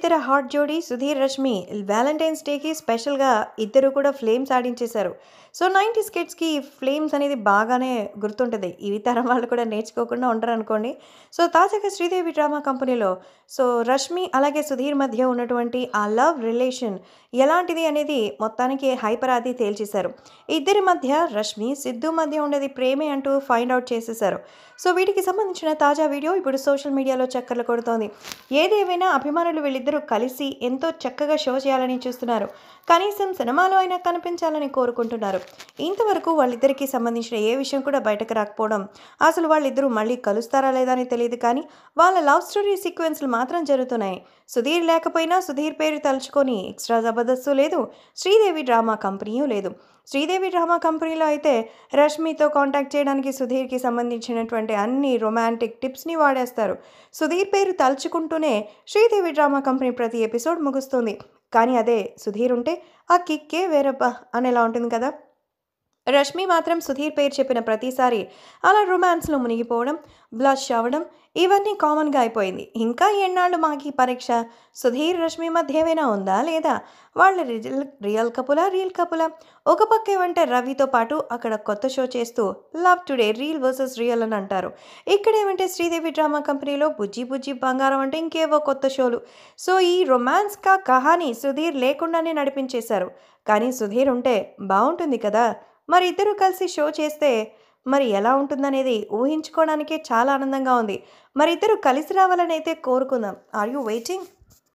ఇద్దరు హాట్ జోడీ సుధీర్ రష్మి వ్యాలంటైన్స్ డేకి స్పెషల్గా ఇద్దరు కూడా ఫ్లేమ్స్ ఆడించేశారు సో నైంటీ స్కిట్స్కి ఫ్లేమ్స్ అనేది బాగానే గుర్తుంటుంది ఇవి తరం వాళ్ళు కూడా నేర్చుకోకుండా ఉండరు అనుకోండి సో తాజాగా శ్రీదేవి డ్రామా కంపెనీలో సో రష్మి అలాగే సుధీర్ మధ్య ఉన్నటువంటి ఆ లవ్ రిలేషన్ ఎలాంటిది అనేది మొత్తానికి హైపర్ ఆది తేల్చేశారు ఇద్దరి మధ్య రష్మి సిద్ధు మధ్య ఉండేది ప్రేమే అంటూ ఫైండ్ అవుట్ చేసేశారు సో వీటికి సంబంధించిన తాజా వీడియో ఇప్పుడు సోషల్ మీడియాలో చక్కర్లు కొడుతోంది ఏదేమైనా అభిమానులు వీళ్ళిద్దరూ కలిసి ఎంతో చక్కగా షో చేయాలని చూస్తున్నారు కనీసం సినిమాలో అయినా కనిపించాలని కోరుకుంటున్నారు ఇంతవరకు వాళ్ళిద్దరికీ సంబంధించిన ఏ విషయం కూడా బయటకు రాకపోవడం అసలు వాళ్ళిద్దరూ మళ్ళీ కలుస్తారా లేదా అని తెలియదు కానీ వాళ్ళ లవ్ స్టోరీ సీక్వెన్స్లు మాత్రం జరుగుతున్నాయి సుధీర్ లేకపోయినా సుధీర్ పేరు తలుచుకొని ఎక్స్ట్రా జబర్దస్తు లేదు శ్రీదేవి డ్రామా కంపెనీయూ లేదు శ్రీదేవి డ్రామా కంపెనీలో అయితే రష్మితో కాంటాక్ట్ చేయడానికి సుధీర్కి సంబంధించినటువంటి అన్ని రొమాంటిక్ టిప్స్ని వాడేస్తారు సుధీర్ పేరు తలుచుకుంటూనే శ్రీదేవి డ్రామా కంపెనీ ప్రతి ఎపిసోడ్ ముగుస్తుంది కానీ అదే సుధీర్ ఉంటే ఆ కిక్కే వేరబ్బా అనేలా ఉంటుంది కదా రష్మి మాత్రం సుధీర్ పేరు చెప్పిన ప్రతిసారి అలా రొమాన్స్లో మునిగిపోవడం బ్లష్ అవ్వడం ఇవన్నీ కామన్గా అయిపోయింది ఇంకా ఎన్నాళ్ళు మాకు ఈ పరీక్ష సుధీర్ రష్మి మధ్య ఏమైనా ఉందా లేదా వాళ్ళ రియల్ రియల్ కపులా రియల్ కపులా ఒక పక్క ఏమంటే రవితో పాటు అక్కడ కొత్త షో చేస్తూ love today real versus real అని అంటారు ఇక్కడ ఏమంటే శ్రీదేవి డ్రామా కంపెనీలో బుజ్జి బుజ్జి బంగారం అంటే ఇంకేవో కొత్త షోలు సో ఈ రొమాన్స్ కా కహాని సుధీర్ లేకుండానే నడిపించేశారు కానీ సుధీర్ ఉంటే బాగుంటుంది కదా మరి ఇద్దరు కలిసి షో చేస్తే మరి ఎలా ఉంటుందనేది ఊహించుకోవడానికే చాలా ఆనందంగా ఉంది మరి ఇద్దరు కలిసి రావాలని అయితే కోరుకుందాం ఆర్ యూ వెయిటింగ్